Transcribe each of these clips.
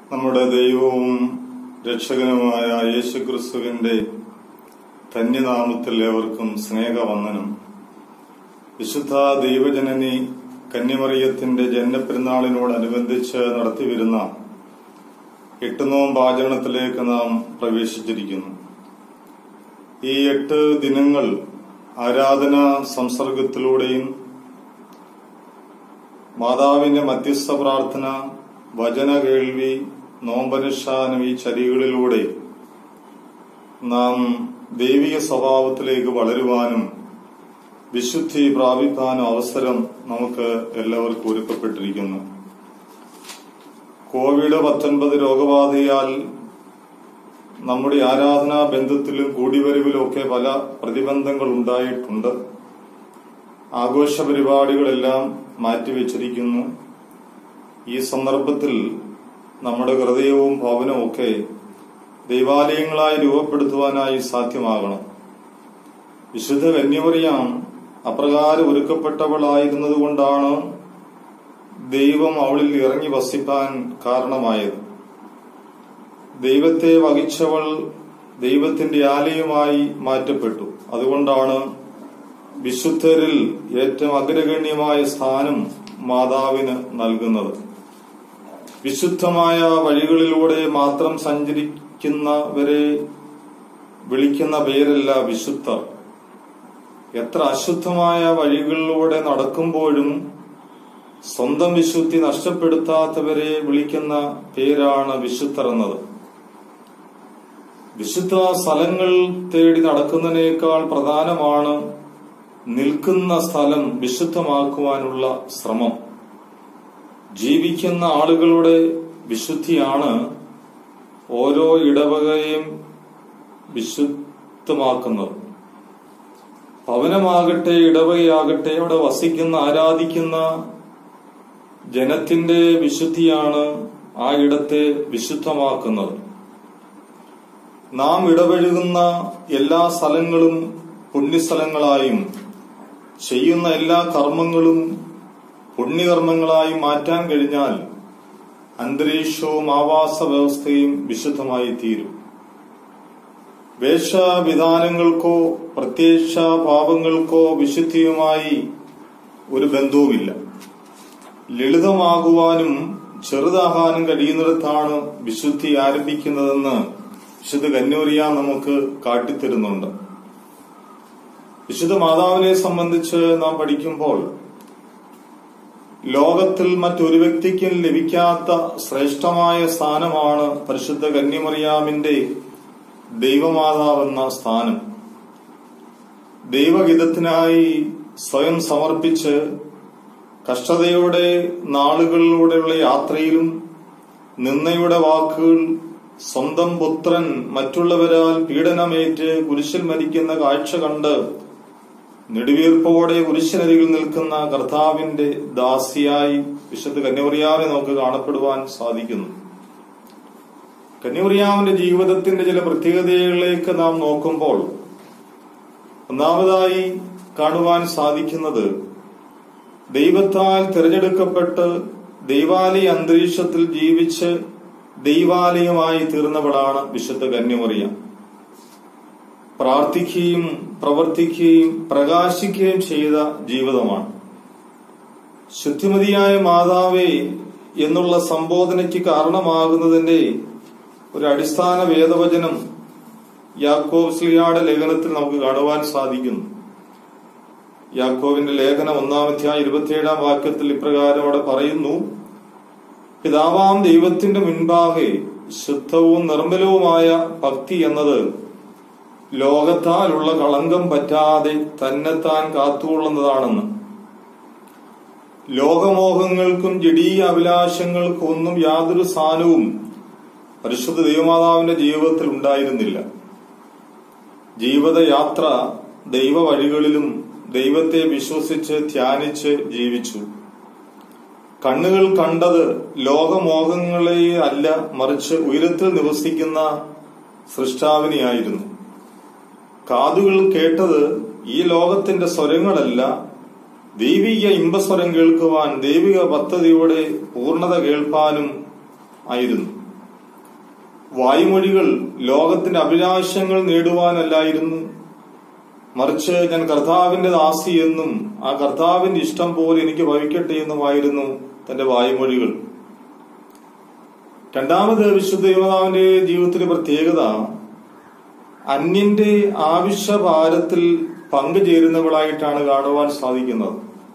നമ്മുടെ ദൈവവും രക്ഷകനുമായ യേശുക്രിസ്തുവിന്റെ ധന്യനാമത്തിൽ ഏവർക്കും സ്നേഹവന്ദനം വിശുദ്ധ ദൈവജനനി കന്യമറിയത്തിന്റെ ജന്മപ്പെരുന്നാളിനോടനുബന്ധിച്ച് നടത്തിവരുന്ന എട്ട് നോമ്പ് ആചരണത്തിലേക്ക് നാം പ്രവേശിച്ചിരിക്കുന്നു ഈ എട്ട് ദിനങ്ങൾ ആരാധന സംസർഗത്തിലൂടെയും മാതാവിന്റെ മധ്യസ്ഥ പ്രാർത്ഥന വചന കേൾവി നോമ്പനുഷ്ഠാനം ഈ ചരികളിലൂടെ നാം ദൈവിക സ്വഭാവത്തിലേക്ക് വളരുവാനും വിശുദ്ധി പ്രാപിക്കാനും അവസരം നമുക്ക് എല്ലാവർക്കും ഒരുക്കപ്പെട്ടിരിക്കുന്നു കോവിഡ് പത്തൊൻപത് രോഗബാധയാൽ നമ്മുടെ ആരാധനാ ബന്ധത്തിലും കൂടിവരവിലും ഒക്കെ പല പ്രതിബന്ധങ്ങൾ ഉണ്ടായിട്ടുണ്ട് ആഘോഷ പരിപാടികളെല്ലാം മാറ്റിവെച്ചിരിക്കുന്നു ഈ സന്ദർഭത്തിൽ നമ്മുടെ ഹൃദയവും ഭവനവും ഒക്കെ ദൈവാലയങ്ങളായി രൂപപ്പെടുത്തുവാനായി സാധ്യമാകണം വിശുദ്ധ കന്യമറിയാം അപ്രകാരം ഒരുക്കപ്പെട്ടവളായിരുന്നതുകൊണ്ടാണ് ദൈവം അവളിൽ ഇറങ്ങി വസിപ്പാൻ കാരണമായത് ദൈവത്തെ വഹിച്ചവൾ ദൈവത്തിന്റെ ആലയമായി മാറ്റപ്പെട്ടു അതുകൊണ്ടാണ് വിശുദ്ധരിൽ ഏറ്റവും അഗ്രഗണ്യമായ സ്ഥാനം മാതാവിന് നൽകുന്നത് വിശുദ്ധമായ വഴികളിലൂടെ മാത്രം സഞ്ചരിക്കുന്നവരെ വിളിക്കുന്ന പേരല്ല വിശുദ്ധർ എത്ര അശുദ്ധമായ വഴികളിലൂടെ നടക്കുമ്പോഴും സ്വന്തം വിശുദ്ധി നഷ്ടപ്പെടുത്താത്തവരെ വിളിക്കുന്ന പേരാണ് വിശുദ്ധർ എന്നത് വിശുദ്ധ സ്ഥലങ്ങൾ തേടി നടക്കുന്നതിനേക്കാൾ പ്രധാനമാണ് നിൽക്കുന്ന സ്ഥലം വിശുദ്ധമാക്കുവാനുള്ള ശ്രമം ജീവിക്കുന്ന ആളുകളുടെ വിശുദ്ധിയാണ് ഓരോ ഇടവകയും വിശുദ്ധമാക്കുന്നത് ഭവനമാകട്ടെ ഇടവകയാകട്ടെ അവിടെ വസിക്കുന്ന ആരാധിക്കുന്ന ജനത്തിന്റെ വിശുദ്ധിയാണ് ആ ഇടത്തെ വിശുദ്ധമാക്കുന്നത് നാം ഇടപഴകുന്ന എല്ലാ സ്ഥലങ്ങളും പുണ്യസ്ഥലങ്ങളായും ചെയ്യുന്ന എല്ലാ കർമ്മങ്ങളും പുണ്യകർമ്മങ്ങളായി മാറ്റാൻ കഴിഞ്ഞാൽ അന്തരീക്ഷവും ആവാസ വ്യവസ്ഥയും വിശുദ്ധമായി തീരും വേഷവിധാനങ്ങൾക്കോ പ്രത്യക്ഷ ഭാവങ്ങൾക്കോ വിശുദ്ധിയുമായി ഒരു ബന്ധവുമില്ല ലളിതമാകുവാനും ചെറുതാകാനും കഴിയുന്നിടത്താണ് വിശുദ്ധി ആരംഭിക്കുന്നതെന്ന് വിശുദ്ധ കന്യൂരിയ നമുക്ക് കാട്ടിത്തരുന്നുണ്ട് വിശുദ്ധ മാതാവിനെ സംബന്ധിച്ച് നാം പഠിക്കുമ്പോൾ ലോകത്തിൽ മറ്റൊരു വ്യക്തിക്കും ലഭിക്കാത്ത ശ്രേഷ്ഠമായ സ്ഥാനമാണ് പരിശുദ്ധ കന്യമറിയാമിന്റെ ദൈവമാതാവെന്ന സ്ഥാനം ദൈവഹിതത്തിനായി സ്വയം സമർപ്പിച്ച് കഷ്ടതയുടെ നാളുകളിലൂടെയുള്ള യാത്രയിലും നിന്നയുടെ വാക്കുകൾ സ്വന്തം പുത്രൻ മറ്റുള്ളവരാൽ പീഡനമേറ്റ് കുരിശിൽ മരിക്കുന്ന കാഴ്ച കണ്ട് നെടുവീർപ്പോടെ കുരിശിനരികിൽ നിൽക്കുന്ന കർത്താവിന്റെ ദാസിയായി വിശുദ്ധ കന്യവറിയാവിനെ നമുക്ക് കാണപ്പെടുവാൻ സാധിക്കുന്നു കന്യവറിയാവിന്റെ ജീവിതത്തിന്റെ ചില പ്രത്യേകതകളിലേക്ക് നാം നോക്കുമ്പോൾ ഒന്നാമതായി കാണുവാൻ സാധിക്കുന്നത് ദൈവത്താൽ തിരഞ്ഞെടുക്കപ്പെട്ട് ദൈവാലയ അന്തരീക്ഷത്തിൽ ജീവിച്ച് ദൈവാലയമായി തീർന്നവളാണ് വിശുദ്ധ കന്യമറിയാം പ്രാർത്ഥിക്കുകയും പ്രവർത്തിക്കുകയും പ്രകാശിക്കുകയും ചെയ്ത ജീവിതമാണ് ശുദ്ധിമതിയായ മാതാവേ എന്നുള്ള സംബോധനയ്ക്ക് കാരണമാകുന്നതിന്റെ ഒരു അടിസ്ഥാന വേദവചനം യാക്കോബ് സ്ലിയാടെ ലേഖനത്തിൽ നമുക്ക് കാണുവാൻ സാധിക്കുന്നു യാക്കോവിന്റെ ലേഖനം ഒന്നാമധ്യായ ഇരുപത്തിയേഴാം വാക്യത്തിൽ ഇപ്രകാരം അവിടെ പറയുന്നു പിതാവാം ദൈവത്തിന്റെ മുൻപാകെ ശുദ്ധവും നിർമ്മലവുമായ ഭക്തി എന്നത് ലോകത്താലുള്ള കളങ്കം പറ്റാതെ തന്നെത്താൻ കാത്തുകൊള്ളുന്നതാണെന്ന് ലോകമോഹങ്ങൾക്കും ജഡീയ അഭിലാഷങ്ങൾക്കും ഒന്നും യാതൊരു സ്ഥാനവും പരിശുദ്ധ ദൈവമാതാവിന്റെ ജീവിതത്തിൽ ഉണ്ടായിരുന്നില്ല ജീവിതയാത്ര ദൈവ വഴികളിലും ദൈവത്തെ വിശ്വസിച്ച് ധ്യാനിച്ച് ജീവിച്ചു കണ്ണുകൾ കണ്ടത് ലോകമോഹങ്ങളെ അല്ല മറിച്ച് ഉയരത്തിൽ നിവസിക്കുന്ന സൃഷ്ടാവിനെയായിരുന്നു കാതുകൾ കേട്ടത് ഈ ലോകത്തിന്റെ സ്വരങ്ങളല്ല ദൈവിക ഇമ്പസ്വരം കേൾക്കുവാൻ ദൈവിക പദ്ധതിയുടെ പൂർണ്ണത കേൾപ്പാനും ആയിരുന്നു വായുമൊഴികൾ ലോകത്തിന്റെ അഭിലാഷങ്ങൾ നേടുവാനല്ലായിരുന്നു മറിച്ച് ഞാൻ കർത്താവിന്റെ ദാസി എന്നും ആ കർത്താവിന്റെ ഇഷ്ടം പോലെ എനിക്ക് ഭവിക്കട്ടെ എന്നുമായിരുന്നു തന്റെ വായുമൊഴികൾ രണ്ടാമത് വിശുദ്ധ യുവതാവിന്റെ ജീവിതത്തിലെ പ്രത്യേകത അന്യന്റെ ആവശ്യഭാരത്തിൽ പങ്കുചേരുന്നവളായിട്ടാണ് കാണുവാൻ സാധിക്കുന്നത്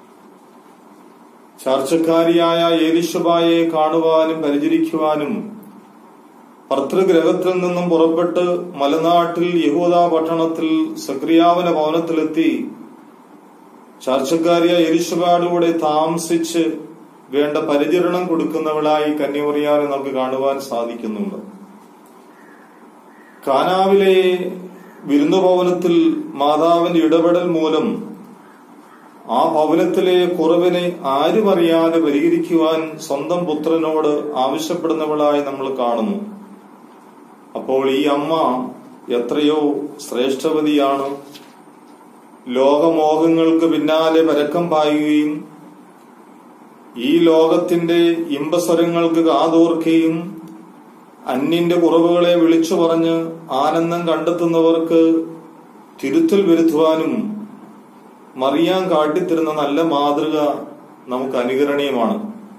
ചർച്ചക്കാരിയായ ഏലിശബായെ കാണുവാനും പരിചരിക്കുവാനും ഭർത്തൃഗ്രഹത്തിൽ നിന്നും പുറപ്പെട്ട് മലനാട്ടിൽ യഹൂദ പട്ടണത്തിൽ സക്രിയാവന ഭവനത്തിലെത്തി ചർച്ചക്കാരിയായ എലിശബാടുകൂടെ താമസിച്ച് വേണ്ട പരിചരണം കൊടുക്കുന്നവളായി കന്യമറിയാനെ നമുക്ക് കാണുവാൻ സാധിക്കുന്നുണ്ട് കാനാവിലെ വിരുന്നു ഭവനത്തിൽ മാതാവിന്റെ ഇടപെടൽ മൂലം ആ ഭവനത്തിലെ കുറവിനെ ആരും അറിയാതെ പരിഹരിക്കുവാൻ സ്വന്തം പുത്രനോട് ആവശ്യപ്പെടുന്നവളായി നമ്മൾ കാണുന്നു അപ്പോൾ ഈ അമ്മ എത്രയോ ശ്രേഷ്ഠവതിയാണ് ലോകമോഹങ്ങൾക്ക് പിന്നാലെ പരക്കം പായുകയും ഈ ലോകത്തിന്റെ ഇമ്പസ്വരങ്ങൾക്ക് കാതോർക്കുകയും അന്യന്റെ കുറവുകളെ വിളിച്ചു പറഞ്ഞ് ആനന്ദം കണ്ടെത്തുന്നവർക്ക് തിരുത്തൽ വരുത്തുവാനും മറിയാൻ കാട്ടിത്തരുന്ന നല്ല മാതൃക നമുക്ക് അനുകരണീയമാണ്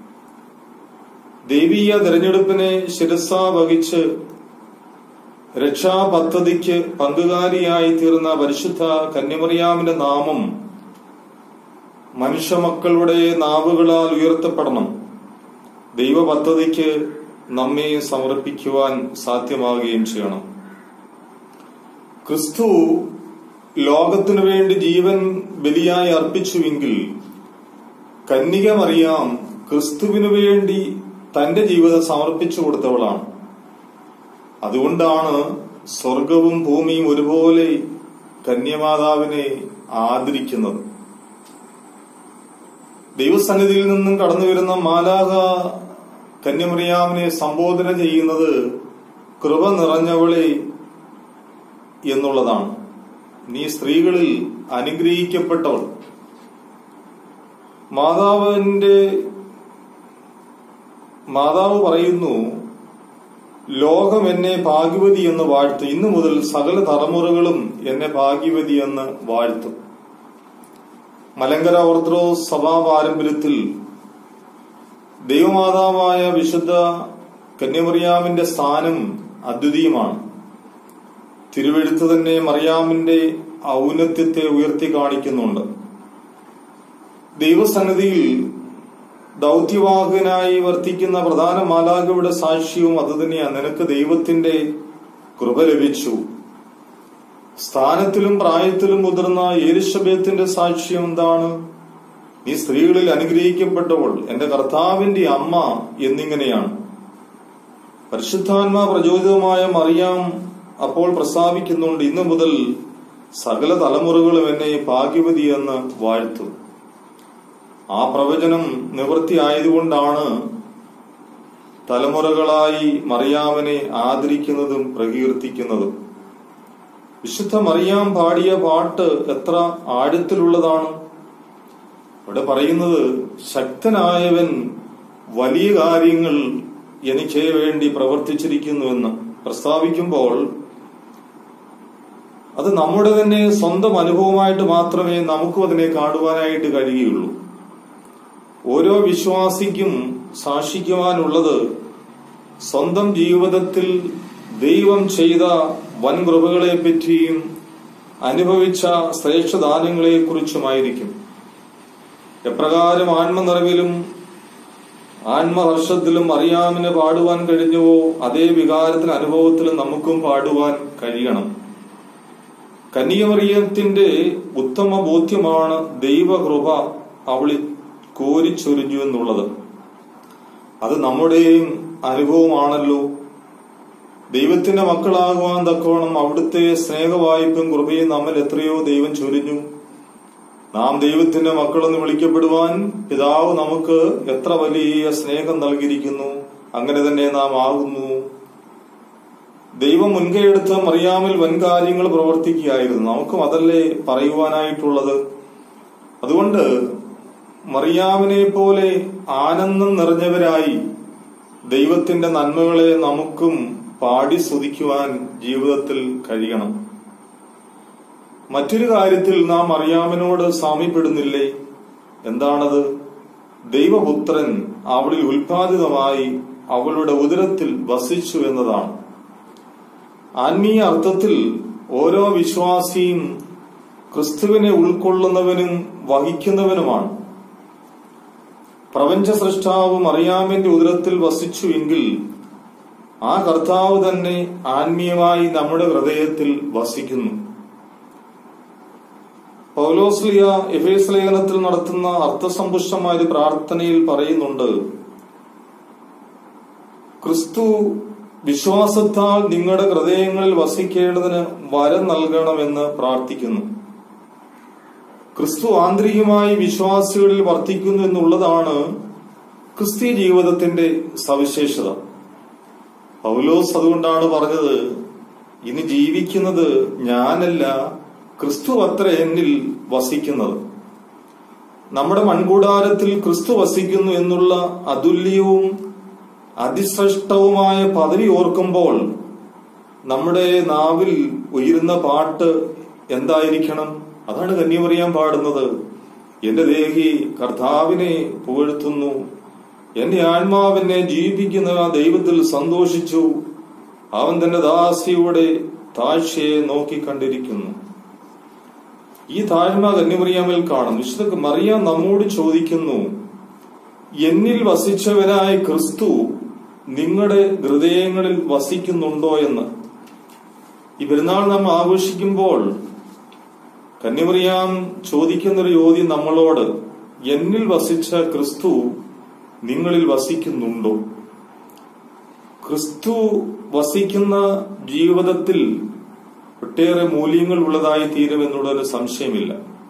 ദൈവീയ തെരഞ്ഞെടുപ്പിനെ ശിരസ വഹിച്ച് രക്ഷാ പദ്ധതിക്ക് പങ്കുകാരിയായി തീർന്ന പരിശുദ്ധ കന്യമറിയാമിന്റെ നാമം മനുഷ്യമക്കളുടെ നാവുകളാൽ ഉയർത്തപ്പെടണം ദൈവ പദ്ധതിക്ക് നമ്മെ സമർപ്പിക്കുവാൻ സാധ്യമാവുകയും ചെയ്യണം ക്രിസ്തു ലോകത്തിനു വേണ്ടി ജീവൻ ബലിയായി അർപ്പിച്ചുവെങ്കിൽ കന്യക മറിയാം ക്രിസ്തുവിനു വേണ്ടി തന്റെ ജീവിതം സമർപ്പിച്ചു കൊടുത്തവളാണ് അതുകൊണ്ടാണ് സ്വർഗവും ഭൂമിയും ഒരുപോലെ കന്യമാതാവിനെ ആദരിക്കുന്നത് ദൈവസന്നിധിയിൽ നിന്നും കടന്നു വരുന്ന മാലാക കന്യമറിയാമിനെ സംബോധന ചെയ്യുന്നത് കൃപ നിറഞ്ഞവളെ എന്നുള്ളതാണ് നീ സ്ത്രീകളിൽ അനുഗ്രഹിക്കപ്പെട്ടവൾ മാതാവിന്റെ മാതാവ് പറയുന്നു ലോകം എന്നെ ഭാഗ്യവതി എന്ന് വാഴ്ത്തും ഇന്നു മുതൽ സകല തലമുറകളും എന്നെ ഭാഗ്യവതി എന്ന് വാഴ്ത്തും മലങ്കര ഓർത്തഡോക്സ് സഭാ പാരമ്പര്യത്തിൽ ദൈവമാതാവായ വിശുദ്ധ കന്യമറിയാമിന്റെ സ്ഥാനം അദ്വിതീയമാണ് തിരുവെഴുത്ത് തന്നെ മറിയാമിന്റെ ഔന്നത്യത്തെ ഉയർത്തി കാണിക്കുന്നുണ്ട് ദൈവസന്നിധിയിൽ ദൗത്യവാഹകനായി വർത്തിക്കുന്ന പ്രധാന മാലാഖയുടെ സാക്ഷ്യവും അതുതന്നെയാണ് നിനക്ക് ദൈവത്തിന്റെ കൃപ ലഭിച്ചു സ്ഥാനത്തിലും പ്രായത്തിലും മുതിർന്ന ഏലിശബേത്തിന്റെ സാക്ഷ്യം എന്താണ് നീ സ്ത്രീകളിൽ അനുഗ്രഹിക്കപ്പെട്ടവൾ എന്റെ കർത്താവിന്റെ അമ്മ എന്നിങ്ങനെയാണ് പരിശുദ്ധാത്മാ പ്രചോദിതമായ മറിയാം അപ്പോൾ പ്രസ്താവിക്കുന്നുണ്ട് ഇന്നു മുതൽ സകല തലമുറകളും എന്നെ ഭാഗ്യവതി എന്ന് വാഴ്ത്തും ആ പ്രവചനം നിവൃത്തിയായതുകൊണ്ടാണ് തലമുറകളായി മറിയാമനെ ആദരിക്കുന്നതും പ്രകീർത്തിക്കുന്നതും വിശുദ്ധ മറിയാം പാടിയ പാട്ട് എത്ര ആഴത്തിലുള്ളതാണ് ഇവിടെ പറയുന്നത് ശക്തനായവൻ വലിയ കാര്യങ്ങൾ എനിക്ക് വേണ്ടി പ്രവർത്തിച്ചിരിക്കുന്നുവെന്ന് പ്രസ്താവിക്കുമ്പോൾ അത് നമ്മുടെ തന്നെ സ്വന്തം അനുഭവമായിട്ട് മാത്രമേ നമുക്കും അതിനെ കാണുവാനായിട്ട് കഴിയുകയുള്ളൂ ഓരോ വിശ്വാസിക്കും സാക്ഷിക്കുവാനുള്ളത് സ്വന്തം ജീവിതത്തിൽ ദൈവം ചെയ്ത വൻ കൃപകളെ പറ്റിയും അനുഭവിച്ച ശ്രേഷ്ഠദാനങ്ങളെ കുറിച്ചുമായിരിക്കും എപ്രകാരം ആത്മനിറവിലും ആത്മഹർഷത്തിലും അറിയാമിന് പാടുവാൻ കഴിഞ്ഞുവോ അതേ വികാരത്തിന് അനുഭവത്തിലും നമുക്കും പാടുവാൻ കഴിയണം കന്യമറിയത്തിന്റെ ഉത്തമ ബോധ്യമാണ് ദൈവകൃപ അവളിൽ കോരിച്ചൊരിഞ്ഞു എന്നുള്ളത് അത് നമ്മുടെയും അനുഭവമാണല്ലോ ദൈവത്തിന്റെ മക്കളാകുവാൻ തക്കവണ്ണം അവിടുത്തെ സ്നേഹവായ്പും കൃപയും നമ്മൾ എത്രയോ ദൈവം ചൊരിഞ്ഞു നാം ദൈവത്തിന്റെ മക്കളെന്ന് വിളിക്കപ്പെടുവാൻ പിതാവ് നമുക്ക് എത്ര വലിയ സ്നേഹം നൽകിയിരിക്കുന്നു അങ്ങനെ തന്നെ നാം ആകുന്നു ദൈവം മുൻകൈയെടുത്ത് മറിയാമിൽ വൻകാര്യങ്ങൾ പ്രവർത്തിക്കുകയായിരുന്നു നമുക്കും അതല്ലേ പറയുവാനായിട്ടുള്ളത് അതുകൊണ്ട് മറിയാമിനെ പോലെ ആനന്ദം നിറഞ്ഞവരായി ദൈവത്തിന്റെ നന്മകളെ നമുക്കും പാടി സ്തുതിക്കുവാൻ ജീവിതത്തിൽ കഴിയണം മറ്റൊരു കാര്യത്തിൽ നാം അറിയാമനോട് സാമ്യപ്പെടുന്നില്ലേ എന്താണത് ദൈവപുത്രൻ അവളിൽ ഉൽപാദിതമായി അവളുടെ ഉദരത്തിൽ വസിച്ചു എന്നതാണ് ആത്മീയ അർത്ഥത്തിൽ ഓരോ വിശ്വാസിയും ക്രിസ്തുവിനെ ഉൾക്കൊള്ളുന്നവനും വഹിക്കുന്നവനുമാണ് പ്രപഞ്ച സൃഷ്ടാവ് മറിയാമിന്റെ ഉദരത്തിൽ വസിച്ചുവെങ്കിൽ ആ കർത്താവ് തന്നെ ആത്മീയമായി നമ്മുടെ ഹൃദയത്തിൽ വസിക്കുന്നു പൗലോസ്ലിയ എഫേസ് ലേഖനത്തിൽ നടത്തുന്ന അർത്ഥസമ്പുഷ്ടമായ ഒരു പ്രാർത്ഥനയിൽ പറയുന്നുണ്ട് ക്രിസ്തു വിശ്വാസത്താൽ നിങ്ങളുടെ ഹൃദയങ്ങളിൽ വസിക്കേണ്ടതിന് വരം നൽകണമെന്ന് പ്രാർത്ഥിക്കുന്നു ക്രിസ്തു ആന്തരികമായി വിശ്വാസികളിൽ വർത്തിക്കുന്നു എന്നുള്ളതാണ് ക്രിസ്തീയ ജീവിതത്തിന്റെ സവിശേഷത പൗലോസ് അതുകൊണ്ടാണ് പറഞ്ഞത് ഇനി ജീവിക്കുന്നത് ഞാനല്ല ക്രിസ്തു അത്ര എന്നിൽ വസിക്കുന്നത് നമ്മുടെ മൺകൂടാരത്തിൽ ക്രിസ്തു വസിക്കുന്നു എന്നുള്ള അതുല്യവും അതിശ്രേഷ്ഠവുമായ പദവി ഓർക്കുമ്പോൾ നമ്മുടെ നാവിൽ ഉയരുന്ന പാട്ട് എന്തായിരിക്കണം അതാണ് കന്യമറിയാൻ പാടുന്നത് എന്റെ ദേഹി കർത്താവിനെ പുകഴ്ത്തുന്നു എന്റെ ആത്മാവിനെ ജീവിപ്പിക്കുന്ന ആ ദൈവത്തിൽ സന്തോഷിച്ചു അവൻ തന്റെ ദാസിയുടെ താഴ്ചയെ നോക്കിക്കണ്ടിരിക്കുന്നു ഈ താഴ്മ കന്യമറിയാമിൽ കാണും വിശുദ്ധ മറിയാം നമ്മോട് ചോദിക്കുന്നു എന്നിൽ വസിച്ചവനായ ക്രിസ്തു നിങ്ങളുടെ ഹൃദയങ്ങളിൽ വസിക്കുന്നുണ്ടോ എന്ന് ഈ പെരുന്നാൾ നാം ആഘോഷിക്കുമ്പോൾ കന്യമറിയാം ചോദിക്കുന്നൊരു ചോദ്യം നമ്മളോട് എന്നിൽ വസിച്ച ക്രിസ്തു നിങ്ങളിൽ വസിക്കുന്നുണ്ടോ ക്രിസ്തു വസിക്കുന്ന ജീവിതത്തിൽ ഒട്ടേറെ മൂല്യങ്ങൾ ഉള്ളതായി തീരുമെന്നുള്ളൊരു സംശയമില്ല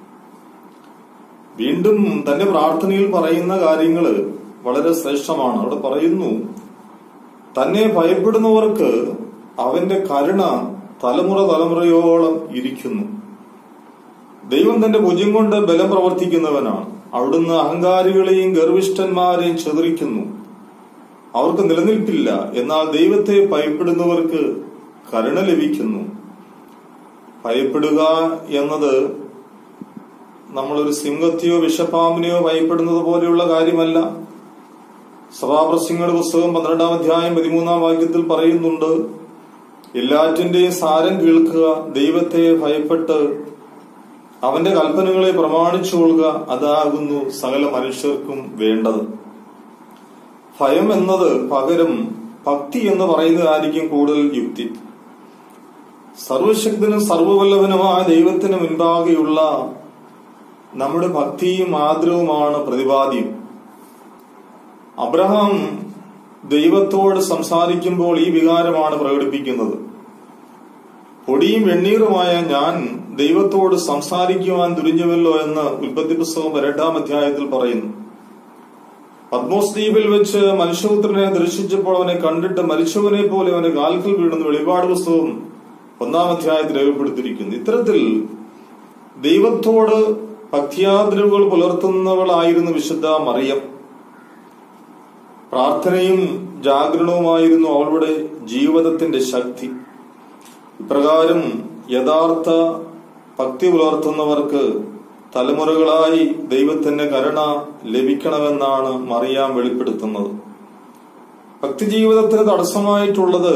വീണ്ടും തന്റെ പ്രാർത്ഥനയിൽ പറയുന്ന കാര്യങ്ങൾ വളരെ ശ്രേഷ്ഠമാണ് അവിടെ പറയുന്നു തന്നെ ഭയപ്പെടുന്നവർക്ക് അവന്റെ കരുണ തലമുറ തലമുറയോളം ഇരിക്കുന്നു ദൈവം തന്റെ ഭുജം കൊണ്ട് ബലം പ്രവർത്തിക്കുന്നവനാണ് അവിടുന്ന് അഹങ്കാരികളെയും ഗർവിഷ്ഠന്മാരെയും ചെതറിക്കുന്നു അവർക്ക് നിലനിൽപ്പില്ല എന്നാൽ ദൈവത്തെ ഭയപ്പെടുന്നവർക്ക് കരുണ ലഭിക്കുന്നു ഭയപ്പെടുക എന്നത് നമ്മളൊരു സിംഹത്തെയോ വിഷപ്പാമ്പിനെയോ ഭയപ്പെടുന്നത് പോലെയുള്ള കാര്യമല്ല സഭാപ്രസംഗയുടെ പുസ്തകം പന്ത്രണ്ടാം അധ്യായം പതിമൂന്നാം വാക്യത്തിൽ പറയുന്നുണ്ട് എല്ലാറ്റിന്റെയും സാരം കേൾക്കുക ദൈവത്തെ ഭയപ്പെട്ട് അവന്റെ കൽപ്പനകളെ പ്രമാണിച്ചു കൊള്ളുക അതാകുന്നു സകല മനുഷ്യർക്കും വേണ്ടത് ഭയം എന്നത് പകരം ഭക്തി എന്ന് പറയുന്നതായിരിക്കും കൂടുതൽ യുക്തി സർവശക്തനും സർവവല്ലഭനുമായ ദൈവത്തിന് മുൻപാകെയുള്ള നമ്മുടെ ഭക്തിയും ആദരവുമാണ് പ്രതിപാദ്യം അബ്രഹാം ദൈവത്തോട് സംസാരിക്കുമ്പോൾ ഈ വികാരമാണ് പ്രകടിപ്പിക്കുന്നത് പൊടിയും വെണ്ണീറുമായ ഞാൻ ദൈവത്തോട് സംസാരിക്കുവാൻ തുരിഞ്ഞുവല്ലോ എന്ന് ഉൽപ്പത്തി പുസ്തകം പരണ്ടാം അധ്യായത്തിൽ പറയുന്നു പത്മോസ് ദ്വീപിൽ വെച്ച് മനുഷ്യപുത്രനെ ദർശിച്ചപ്പോൾ അവനെ കണ്ടിട്ട് മരിച്ചവനെ പോലെ അവന്റെ കാൽക്കൽ വീണെന്ന് വെളിപാട് പുസ്തകം ഒന്നാം അധ്യായത്തിൽ രേഖപ്പെടുത്തിയിരിക്കുന്നു ഇത്തരത്തിൽ ദൈവത്തോട് ഭക്തിയാദരവുകൾ പുലർത്തുന്നവളായിരുന്നു വിശുദ്ധ മറിയം പ്രാർത്ഥനയും ജാഗരണവുമായിരുന്നു അവളുടെ ജീവിതത്തിന്റെ ശക്തി ഇപ്രകാരം യഥാർത്ഥ ഭക്തി പുലർത്തുന്നവർക്ക് തലമുറകളായി ദൈവത്തിന്റെ കരുണ ലഭിക്കണമെന്നാണ് മറിയാം വെളിപ്പെടുത്തുന്നത് ഭക്തി ജീവിതത്തിന് തടസ്സമായിട്ടുള്ളത്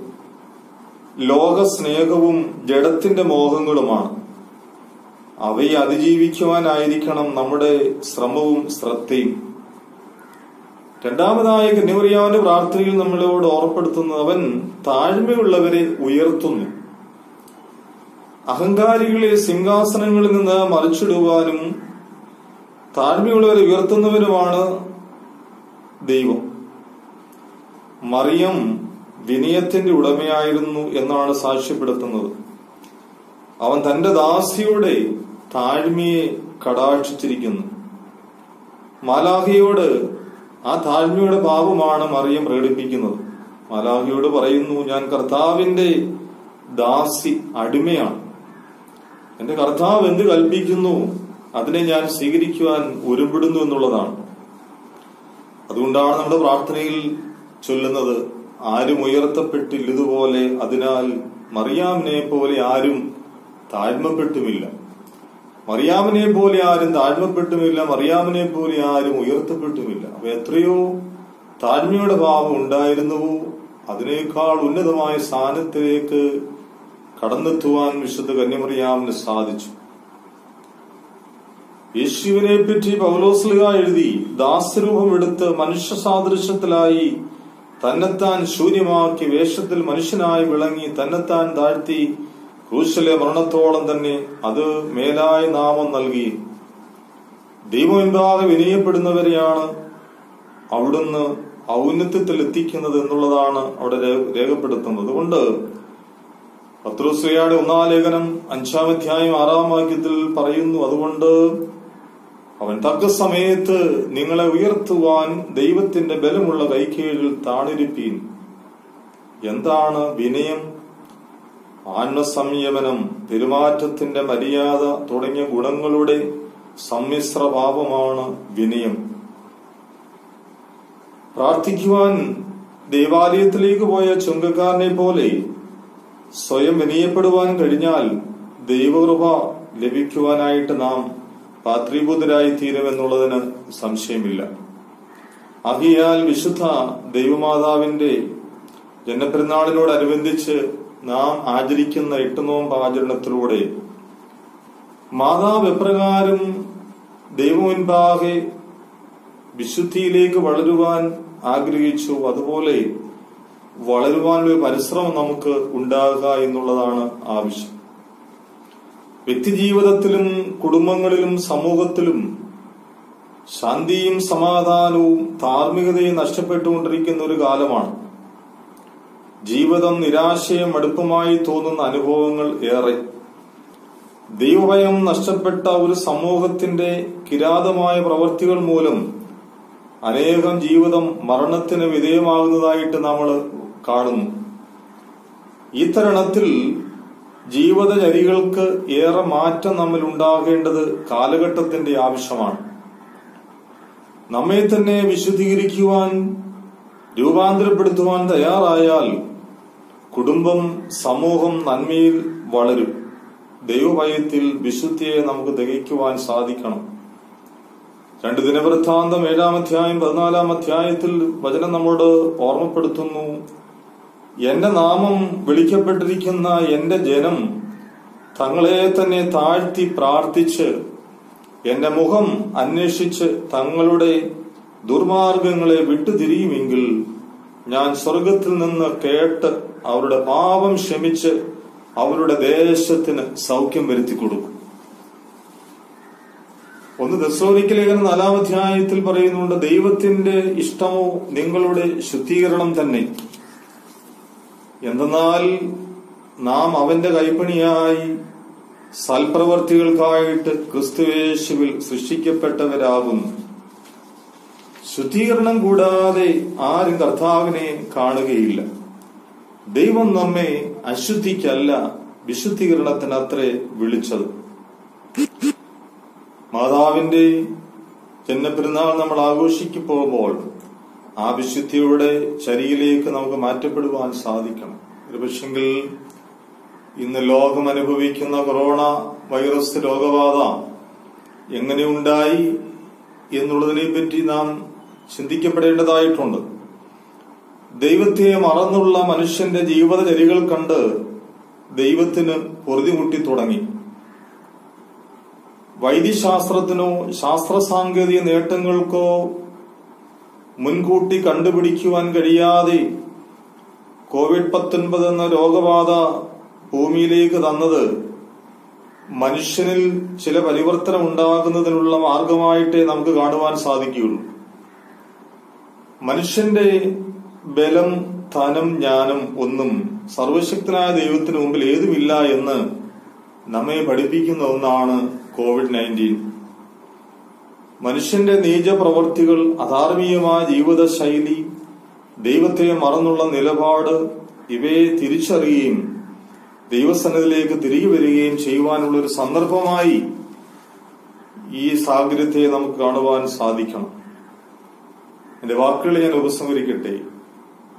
ലോകസ്നേഹവും ജഡത്തിന്റെ മോഹങ്ങളുമാണ് അവയെ അതിജീവിക്കുവാനായിരിക്കണം നമ്മുടെ ശ്രമവും ശ്രദ്ധയും രണ്ടാമതായ കന്യമറിയാവിന്റെ പ്രാർത്ഥനയിൽ നമ്മളോട് ഓർപ്പെടുത്തുന്നത് അവൻ താഴ്മയുള്ളവരെ ഉയർത്തുന്നു അഹങ്കാരികളെ സിംഹാസനങ്ങളിൽ നിന്ന് മറിച്ചിടുവാനും താഴ്മയുള്ളവരെ ഉയർത്തുന്നവരുമാണ് ദൈവം മറിയം വിനയത്തിന്റെ ഉടമയായിരുന്നു എന്നാണ് സാക്ഷ്യപ്പെടുത്തുന്നത് അവൻ തന്റെ ദാസിയുടെ താഴ്മയെ കടാക്ഷിച്ചിരിക്കുന്നു മാലാഹിയോട് ആ താഴ്മയുടെ പാപമാണ് മറിയം പ്രകടിപ്പിക്കുന്നത് മാലാഹിയോട് പറയുന്നു ഞാൻ കർത്താവിന്റെ ദാസി അടിമയാണ് എന്റെ കർത്താവ് എന്ത് കൽപ്പിക്കുന്നു അതിനെ ഞാൻ സ്വീകരിക്കുവാൻ ഒരുമ്പിടുന്നു എന്നുള്ളതാണ് അതുകൊണ്ടാണ് നമ്മുടെ പ്രാർത്ഥനയിൽ ചൊല്ലുന്നത് ആരും ഉയർത്തപ്പെട്ടില്ല ഇതുപോലെ അതിനാൽ മറിയാമിനെ പോലെ ആരും താഴ്മപ്പെട്ടുമില്ല മറിയാമിനെ പോലെ ആരും താഴ്മപ്പെട്ടുമില്ല മറിയാമിനെ പോലെ ആരും ഉയർത്തപ്പെട്ടുമില്ല അപ്പൊ എത്രയോ താഴ്മയുടെ ഭാവം ഉണ്ടായിരുന്നുവോ അതിനേക്കാൾ ഉന്നതമായ സ്ഥാനത്തിലേക്ക് കടന്നെത്തുവാൻ വിശുദ്ധ കന്യമറിയാമിന് സാധിച്ചു യേശുവിനെ പറ്റി പൗലോസ്ലിക എഴുതി ദാസരൂപം എടുത്ത് മനുഷ്യ സാദൃശ്യത്തിലായി തന്നെത്താൻ ശൂന്യമാക്കി വേഷത്തിൽ മനുഷ്യനായി വിളങ്ങി തന്നെത്താൻ താഴ്ത്തി ക്രൂശിലെ മരണത്തോളം തന്നെ അത് മേലായ നാമം നൽകി ദൈവമെന്താകെ വിനയപ്പെടുന്നവരെയാണ് അവിടുന്ന് ഔന്നത്യത്തിൽ എത്തിക്കുന്നത് എന്നുള്ളതാണ് അവിടെ രേ- രേഖപ്പെടുത്തുന്നത് അതുകൊണ്ട് പത്രോസ്ലിയുടെ ഒന്നാം ലേഖനം അഞ്ചാം അധ്യായം ആറാം വാക്യത്തിൽ പറയുന്നു അതുകൊണ്ട് അവൻ തക്ക സമയത്ത് നിങ്ങളെ ഉയർത്തുവാൻ ദൈവത്തിന്റെ ബലമുള്ള കൈക്കീഴിൽ താണിരിപ്പീൻ എന്താണ് വിനയം ആത്മസംയമനം പെരുമാറ്റത്തിന്റെ മര്യാദ തുടങ്ങിയ ഗുണങ്ങളുടെ സമ്മിശ്ര ഭാവമാണ് വിനയം പ്രാർത്ഥിക്കുവാൻ ദേവാലയത്തിലേക്ക് പോയ ചുങ്കക്കാരനെ പോലെ സ്വയം വിനയപ്പെടുവാൻ കഴിഞ്ഞാൽ ദൈവകൃപ ലഭിക്കുവാനായിട്ട് നാം പാത്രീഭൂതരായി തീരുമെന്നുള്ളതിന് സംശയമില്ല ആകിയാൽ വിശുദ്ധ ദൈവമാതാവിന്റെ ജനപ്പെരുന്നാളിനോടനുബന്ധിച്ച് നാം ആചരിക്കുന്ന എട്ട് നോമ്പ് ആചരണത്തിലൂടെ മാതാവ് എപ്രകാരം ദൈവമുൻപാകെ വിശുദ്ധിയിലേക്ക് വളരുവാൻ ആഗ്രഹിച്ചു അതുപോലെ വളരുവാനുള്ള പരിശ്രമം നമുക്ക് ഉണ്ടാകുക എന്നുള്ളതാണ് ആവശ്യം വ്യക്തിജീവിതത്തിലും കുടുംബങ്ങളിലും സമൂഹത്തിലും ശാന്തിയും സമാധാനവും ധാർമ്മികതയും നഷ്ടപ്പെട്ടുകൊണ്ടിരിക്കുന്ന ഒരു കാലമാണ് ജീവിതം നിരാശയും മടുപ്പുമായി തോന്നുന്ന അനുഭവങ്ങൾ ഏറെ ദൈവഭയം നഷ്ടപ്പെട്ട ഒരു സമൂഹത്തിന്റെ കിരാതമായ പ്രവർത്തികൾ മൂലം അനേകം ജീവിതം മരണത്തിന് വിധേയമാകുന്നതായിട്ട് നമ്മൾ കാണുന്നു ഈ തരുണത്തിൽ ജീവിതചര്യകൾക്ക് ഏറെ മാറ്റം നമ്മിൽ ഉണ്ടാകേണ്ടത് കാലഘട്ടത്തിന്റെ ആവശ്യമാണ് നമ്മെ തന്നെ വിശുദ്ധീകരിക്കുവാൻ രൂപാന്തരപ്പെടുത്തുവാൻ തയ്യാറായാൽ കുടുംബം സമൂഹം നന്മയിൽ വളരും ദൈവഭയത്തിൽ വിശുദ്ധിയെ നമുക്ക് തികയ്ക്കുവാൻ സാധിക്കണം രണ്ട് ദിനവൃത്താന്തം ഏഴാം അധ്യായം പതിനാലാം അധ്യായത്തിൽ വചനം നമ്മോട് ഓർമ്മപ്പെടുത്തുന്നു എന്റെ നാമം വിളിക്കപ്പെട്ടിരിക്കുന്ന എന്റെ ജനം തങ്ങളെ തന്നെ താഴ്ത്തി പ്രാർത്ഥിച്ച് എന്റെ മുഖം അന്വേഷിച്ച് തങ്ങളുടെ ദുർമാർഗങ്ങളെ വിട്ടുതിരിയുമെങ്കിൽ ഞാൻ സ്വർഗത്തിൽ നിന്ന് കേട്ട് അവരുടെ പാപം ക്ഷമിച്ച് അവരുടെ ദേശത്തിന് സൗഖ്യം വരുത്തി കൊടുക്കും ഒന്ന് ദസ്സോനിക്ക് ലേഖനം നാലാം അധ്യായത്തിൽ പറയുന്നുണ്ട് ദൈവത്തിന്റെ ഇഷ്ടമോ നിങ്ങളുടെ ശുദ്ധീകരണം തന്നെ എന്തെന്നാൽ നാം അവന്റെ കൈപ്പണിയായി സൽപ്രവർത്തികൾക്കായിട്ട് ക്രിസ്തുവേശുവിൽ സൃഷ്ടിക്കപ്പെട്ടവരാകുന്നു ശുദ്ധീകരണം കൂടാതെ ആരും കർത്താവിനെ കാണുകയില്ല ദൈവം നമ്മെ അശുദ്ധിക്കല്ല വിശുദ്ധീകരണത്തിനത്രേ വിളിച്ചത് മാതാവിന്റെ ജന്മപ്പെരുന്നാൾ നമ്മൾ ആഘോഷിക്കുമ്പോൾ ആ വിശുദ്ധിയുടെ ചരിയിലേക്ക് നമുക്ക് മാറ്റപ്പെടുവാൻ സാധിക്കണം ഒരുപക്ഷെങ്കിൽ ഇന്ന് ലോകം അനുഭവിക്കുന്ന കൊറോണ വൈറസ് രോഗബാധ എങ്ങനെ ഉണ്ടായി എന്നുള്ളതിനെ പറ്റി നാം ചിന്തിക്കപ്പെടേണ്ടതായിട്ടുണ്ട് ദൈവത്തെ മറന്നുള്ള മനുഷ്യന്റെ ജീവിതചര്യകൾ കണ്ട് ദൈവത്തിന് പൊറുതിമുട്ടി തുടങ്ങി വൈദ്യശാസ്ത്രത്തിനോ ശാസ്ത്ര സാങ്കേതിക നേട്ടങ്ങൾക്കോ മുൻകൂട്ടി കണ്ടുപിടിക്കുവാൻ കഴിയാതെ കോവിഡ് പത്തൊൻപത് എന്ന രോഗബാധ ഭൂമിയിലേക്ക് തന്നത് മനുഷ്യനിൽ ചില പരിവർത്തനം ഉണ്ടാകുന്നതിനുള്ള മാർഗമായിട്ടേ നമുക്ക് കാണുവാൻ സാധിക്കുകയുള്ളൂ മനുഷ്യന്റെ ബലം ധനം ജ്ഞാനം ഒന്നും സർവശക്തനായ ദൈവത്തിന് മുമ്പിൽ ഏതുമില്ല എന്ന് നമ്മെ പഠിപ്പിക്കുന്ന ഒന്നാണ് കോവിഡ് നയൻറ്റീൻ മനുഷ്യന്റെ നീച പ്രവർത്തികൾ അധാർമികമായ ജീവിതശൈലി ദൈവത്തെ മറന്നുള്ള നിലപാട് ഇവയെ തിരിച്ചറിയുകയും ദൈവസന്നിധിയിലേക്ക് തിരികെ വരികയും ചെയ്യുവാനുള്ള ഒരു സന്ദർഭമായി ഈ സാഹചര്യത്തെ നമുക്ക് കാണുവാൻ സാധിക്കണം എന്റെ വാക്കുകളെ ഞാൻ ഉപസംഹരിക്കട്ടെ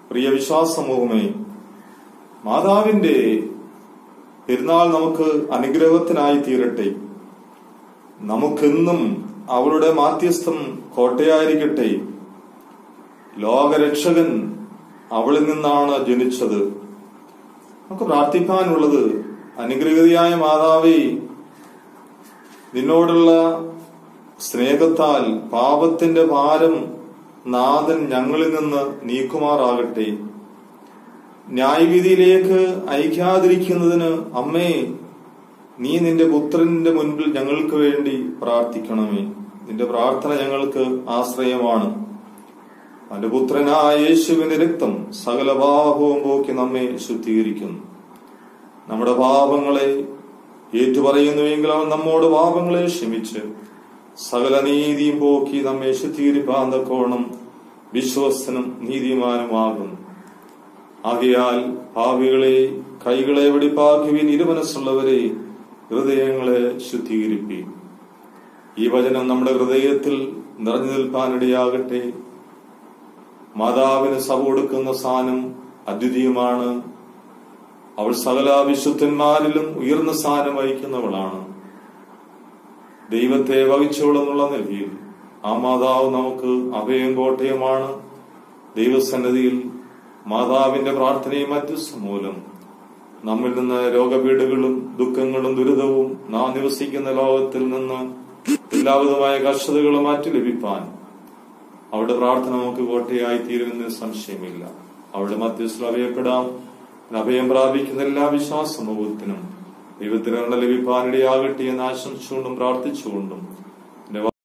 പ്രിയ വിശ്വാസ സമൂഹമേ മാതാവിന്റെ പെരുന്നാൾ നമുക്ക് അനുഗ്രഹത്തിനായി തീരട്ടെ നമുക്കെന്നും അവളുടെ മാധ്യസ്ഥം കോട്ടയായിരിക്കട്ടെ ലോകരക്ഷകൻ അവളിൽ നിന്നാണ് ജനിച്ചത് നമുക്ക് പ്രാർത്ഥിക്കാനുള്ളത് അനുഗ്രഹീതയായ മാതാവേ നിന്നോടുള്ള സ്നേഹത്താൽ പാപത്തിന്റെ ഭാരം നാഥൻ ഞങ്ങളിൽ നിന്ന് നീക്കുമാറാകട്ടെ ന്യായവിധിയിലേക്ക് അയക്കാതിരിക്കുന്നതിന് അമ്മേ നീ നിന്റെ പുത്രന്റെ മുൻപിൽ ഞങ്ങൾക്ക് വേണ്ടി പ്രാർത്ഥിക്കണമേ നിന്റെ പ്രാർത്ഥന ഞങ്ങൾക്ക് ആശ്രയമാണ് അവന്റെ പുത്രനായ യേശുവിന്റെ രക്തം സകല പാപവും പോക്കി നമ്മെ ശുദ്ധീകരിക്കുന്നു നമ്മുടെ പാപങ്ങളെ ഏറ്റുപറയുന്നുവെങ്കിൽ അവൻ നമ്മോട് പാപങ്ങളെ ക്ഷമിച്ച് സകല നീതിയും പോക്കി നമ്മെ ശുദ്ധീകരിപ്പാൻ തക്കോണം വിശ്വസ്തനും നീതിമാനുമാകുന്നു ആകയാൽ ഭാവികളെ കൈകളെ വെടിപ്പാക്കുവിൻ ഇരുമനസ്സുള്ളവരെ ഹൃദയങ്ങളെ ശുദ്ധീകരിപ്പീൻ ഈ വചനം നമ്മുടെ ഹൃദയത്തിൽ നിറഞ്ഞു നിൽക്കാനിടയാകട്ടെ മാതാവിന് സഭ കൊടുക്കുന്ന സ്ഥാനം അദ്വിതീയമാണ് അവൾ സകല വിശുദ്ധന്മാരിലും ഉയർന്ന സ്ഥാനം വഹിക്കുന്നവളാണ് ദൈവത്തെ വഹിച്ചോളെന്നുള്ള നിലയിൽ ആ മാതാവ് നമുക്ക് അഭയം കോട്ടയമാണ് ദൈവസന്നതിയിൽ മാതാവിന്റെ പ്രാർത്ഥനയും മധ്യസ്ഥ മൂലം നമ്മിൽ നിന്ന് രോഗപീഠകളും ദുഃഖങ്ങളും ദുരിതവും നാം നിവസിക്കുന്ന ലോകത്തിൽ നിന്ന് എല്ലാവിധമായ കർഷതകളും മാറ്റി ലഭിപ്പാൻ അവരുടെ പ്രാർത്ഥന നമുക്ക് കോട്ടയായി തീരുമെന്ന് സംശയമില്ല അവരുടെ മധ്യസ്ഥ അറിയപ്പെടാം അഭയം പ്രാപിക്കുന്ന എല്ലാ വിശ്വാസ സമൂഹത്തിനും ദൈവത്തിനുള്ള ലഭിപ്പാനിടയാകട്ടെ എന്ന് ആശംസിച്ചുകൊണ്ടും പ്രാർത്ഥിച്ചുകൊണ്ടും